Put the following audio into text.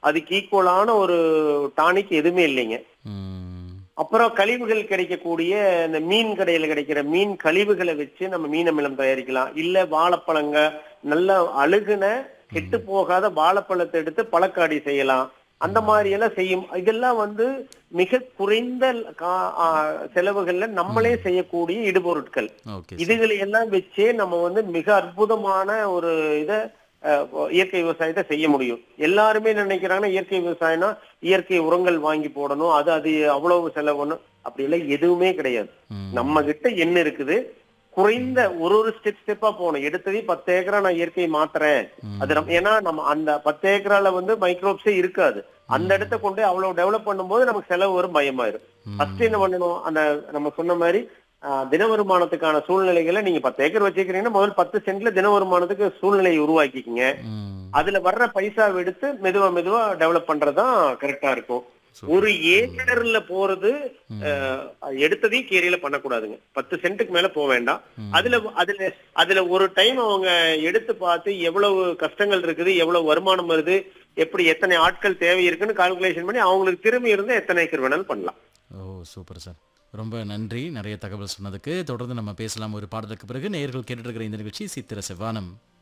அதுக்கு ஈக்குவலான ஒரு டானிக் எதுவுமே இல்லைங்க ம். அப்புறம் கழிவுகள் கிடைக்கக்கூடிய இந்த மீன் கடையில கிடைக்கிற மீன் கழிவுகளை வச்சு நம்ம மீன் அமிலம் தயாரிக்கலாம் இல்ல வாழைப்பழங்க நல்ல அழுகுன கெட்டு போகாத வாழைப்பழத்தை எடுத்து பழக்காடி செய்யலாம் அந்த மாதிரி எல்லாம் செய்யும் இதெல்லாம் வந்து மிக குறைந்த கா- ஆ, செலவுகள்ல நம்மளே செய்யக்கூடிய இடுபொருட்கள் ஓகே இதுகளை எல்லாம் வச்சே நம்ம வந்து மிக அற்புதமான ஒரு இத அஹ், இயற்கை விவசாயத்தை செய்ய முடியும் எல்லாருமே நினைக்கிறாங்கன்னா இயற்கை விவசாயம்னா இயற்கை உரங்கள் வாங்கி போடணும் அது அது அவ்வளவு செலவுன்னு அப்படி எல்லாம் எதுவுமே கிடையாது ம். நம்ம கிட்ட என்ன இருக்குது குறைந்த ஒரு ஒரு ஸ்டெப் ஸ்டெப்பா போகணும் எடுத்ததே பத்து ஏக்கரா நான் இயற்கை மாத்துறேன் அது நம்ம ஏன்னா நம்ம அந்த பத்து ஏக்கரால வந்து மைக்ரோப்ஸே இருக்காது அந்த இடத்த கொண்டு அவ்வளவு டெவலப் பண்ணும்போது நமக்கு செலவு வரும் பயமாயிரும் ஃபர்ஸ்ட் என்ன பண்ணணும் அந்த நம்ம சொன்ன மாதிரி ஆஹ், தின வருமானத்துக்கான சூழ்நிலைகளை நீங்க பத்து ஏக்கர் வச்சுக்கிறீங்கன்னா முதல் பத்து சென்ட்ல தின வருமானத்துக்கு சூழ்நிலையை உருவாக்கிக்கங்க ம். அதுல வர்ற பைசாவை எடுத்து மெதுவா மெதுவா டெவலப் பண்றதுதான் கரெக்டா இருக்கும் ஒரு ஏக்கர்ல போறது அஹ், எடுத்ததையும் கீரையில பண்ணக்கூடாதுங்க பத்து சென்ட்டுக்கு மேல போக வேண்டாம் அதுல அதுல அதுல ஒரு டைம் அவங்க எடுத்து பார்த்து எவ்வளவு கஷ்டங்கள் இருக்குது எவ்வளவு வருமானம் வருது எப்படி எத்தனை ஆட்கள் தேவை இருக்குன்னு கால்குலேஷன் பண்ணி அவங்களுக்கு திரும்பி இருந்து எத்தனை ஏக்கர் வேணாலும் பண்ணலாம் ஓ சூப்பர் சார் ரொம்ப நன்றி நிறைய தகவல் சொன்னதுக்கு தொடர்ந்து நம்ம பேசலாம் ஒரு பாடலுக்கு பிறகு நேயர்கள் கேட்டுட்டு இருக்கிற இந்த நிகழ்ச்சி சித்திர செவ்வானம்